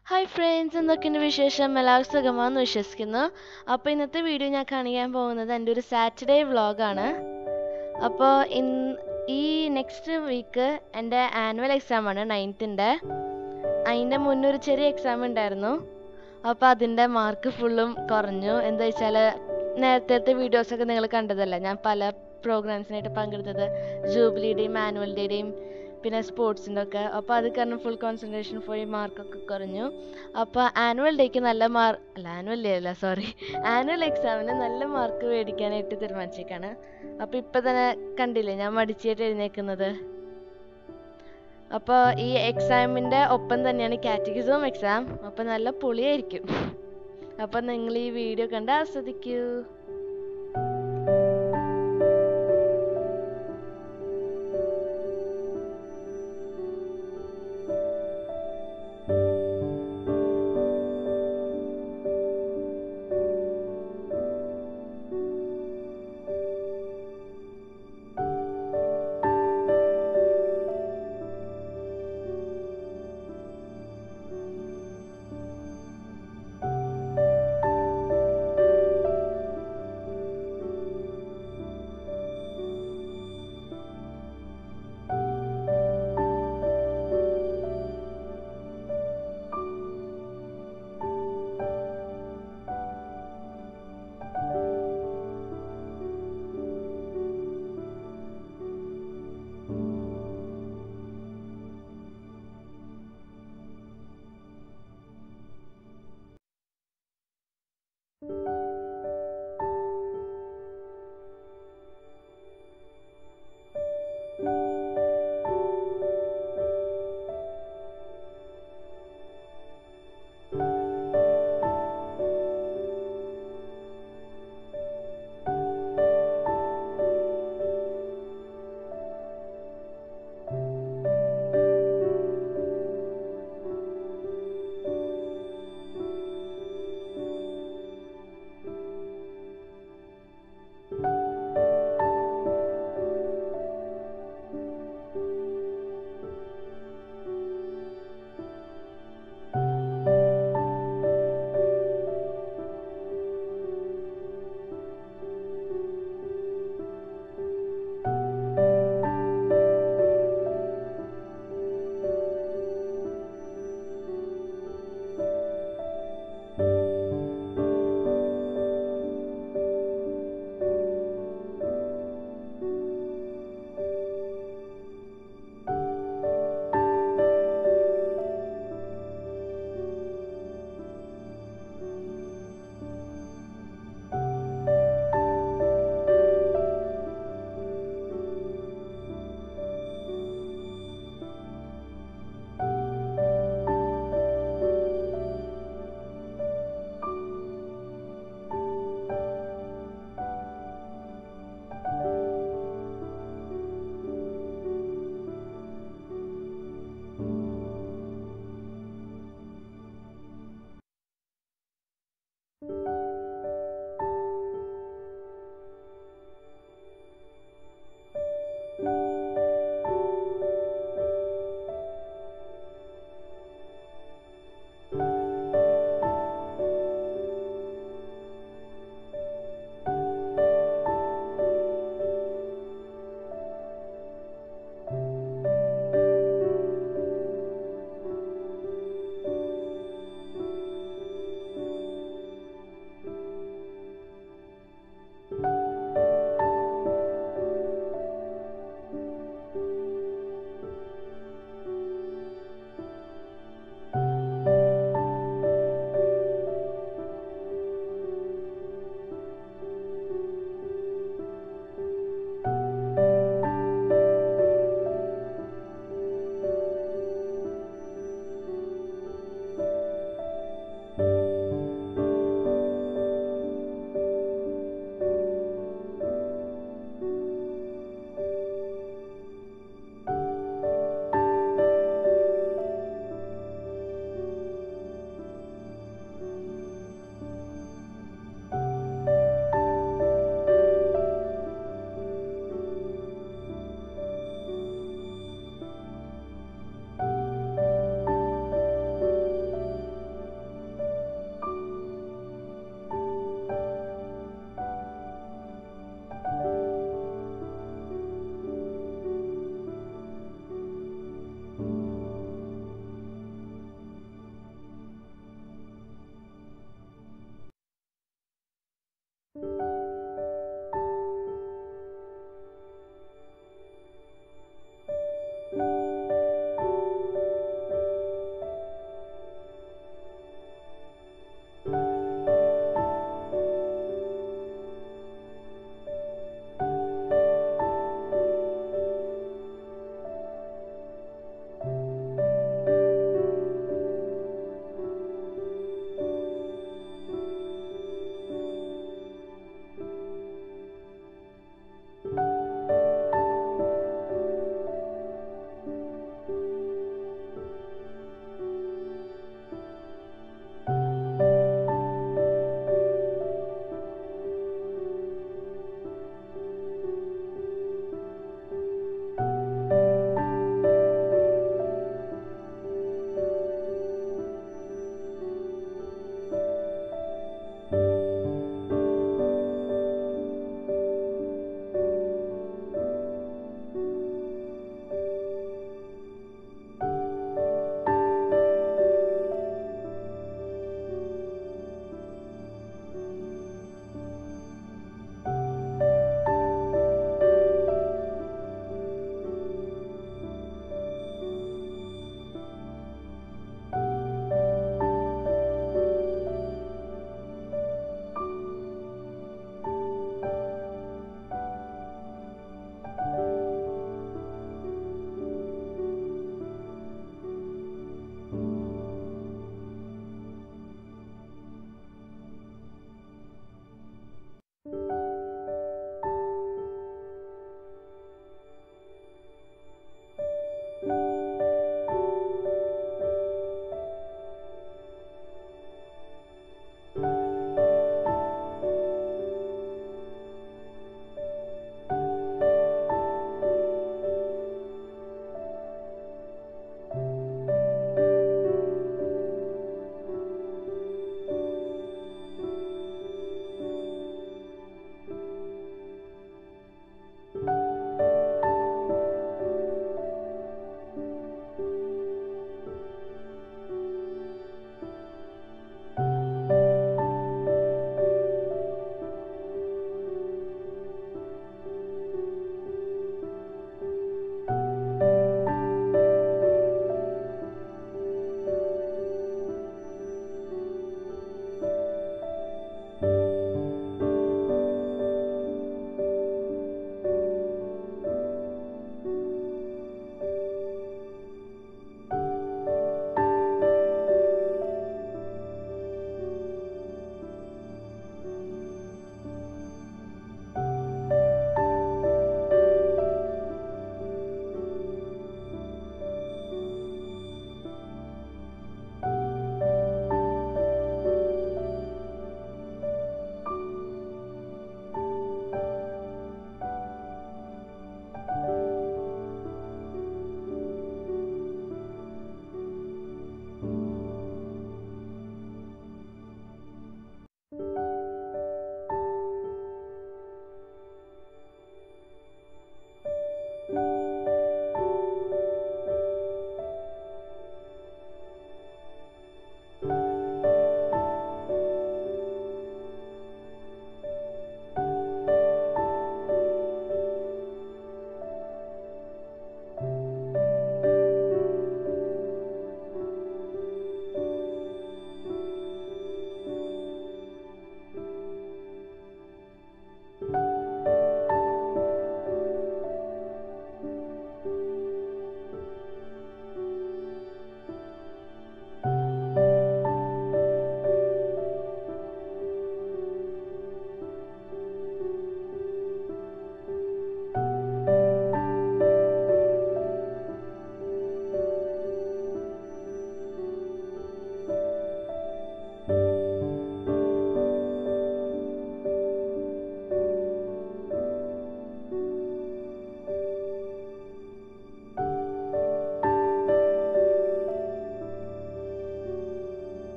hi friends എന്തൊക്കെയുണ്ട് വിശേഷം എല്ലാവർക്കും സുഖമാണെന്ന് വിശ്വസിക്കുന്നു അപ്പോൾ ഇന്നത്തെ വീഡിയോ ഞാൻ കാണിക്കാൻ പോകുന്നത് എൻ്റെ ഒരു സാറ്റർഡേ വ്ളോഗാണ് അപ്പോൾ ഇന്ന് ഈ നെക്സ്റ്റ് വീക്ക് എൻ്റെ ആനുവൽ എക്സാം ആണ് നയൻത്തിൻ്റെ അതിൻ്റെ മുന്നേ ഒരു ചെറിയ എക്സാം ഉണ്ടായിരുന്നു അപ്പോൾ അതിൻ്റെ മാർക്ക് ഫുള്ളും കുറഞ്ഞു എന്താ വെച്ചാൽ നേരത്തെ വീഡിയോസൊക്കെ നിങ്ങൾ കണ്ടതല്ല ഞാൻ പല പ്രോഗ്രാംസിനായിട്ട് പങ്കെടുത്തത് ജൂബിലിയുടെയും ആനുവൽ ഡേയുടെയും പിന്നെ സ്പോർട്സിൻ്റെ ഒക്കെ അപ്പോൾ അത് കാരണം ഫുൾ കോൺസെൻട്രേഷൻ പോയി മാർക്കൊക്കെ കുറഞ്ഞു അപ്പോൾ ആനുവൽ ഡേക്ക് നല്ല മാർക്ക് അല്ല ആനുവൽ ഡേ അല്ല സോറി ആനുവൽ എക്സാമിന് നല്ല മാർക്ക് മേടിക്കാനായിട്ട് തീരുമാനിച്ചേക്കാണ് അപ്പോൾ ഇപ്പം തന്നെ കണ്ടില്ലേ ഞാൻ മടിച്ചായിട്ട് എഴുന്നേക്കുന്നത് അപ്പോൾ ഈ എക്സാമിൻ്റെ ഒപ്പം തന്നെയാണ് കാറ്റഗിസവും എക്സാം അപ്പോൾ നല്ല പൊളിയായിരിക്കും അപ്പോൾ നിങ്ങൾ ഈ വീഡിയോ കണ്ട് ആസ്വദിക്കൂ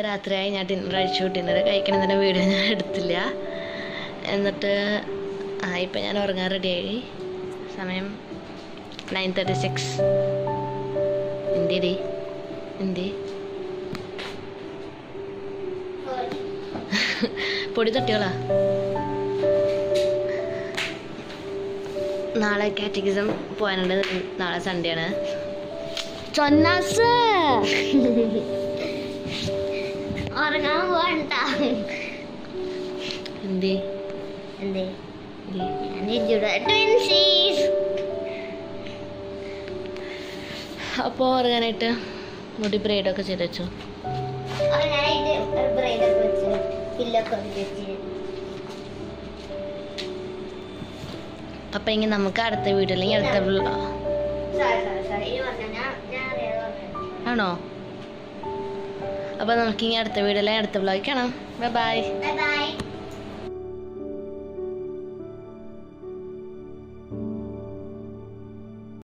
രാത്രിയായി ഞാൻ ഡിന്നർ അഴിച്ചു ഡിന്നർ കഴിക്കണതിൻ്റെ വീഡിയോ ഞാൻ എടുത്തില്ല എന്നിട്ട് ആ ഇപ്പം ഞാൻ ഉറങ്ങാൻ റെഡിയായി സമയം നയൻ തേർട്ടി സിക്സ് എന്തിരി എന്തി പൊടി തട്ടിയോളാ നാളെ കാറ്റഗിസം പോകാനുണ്ട് നാളെ സൺഡേ ആണ് ചൊന്നാസ് ഉറങ്ങാൻ പോകണ്ട എന്തി എന്തേ ഞാൻ ഇജ്ജുടെ ട്വിൻസീസ് അപ്പോൾ ഉറങ്ങാനായിട്ട് മുടി ബ്രൈഡൊക്കെ ചെയ്ത് വെച്ചു ഞാനായിട്ട് ഒരു ബ്രൈഡൊക്കെ വെച്ച് പില്ലൊക്കെ വെച്ച് അപ്പം ഇനി നമുക്ക് അടുത്ത വീഡിയോ അല്ലെങ്കിൽ അടുത്ത vlog- സോറി സോറി സോറി ഇത് പറഞ്ഞ ഞാൻ ഞാൻ അറിയാതെ പറഞ്ഞു ആണോ അപ്പോൾ നമുക്ക് ഇനി അടുത്ത വീഡിയോ അല്ലെങ്കിൽ അടുത്ത വ്ളോഗ് കാണാം ബൈ ബൈ ബൈ ബൈ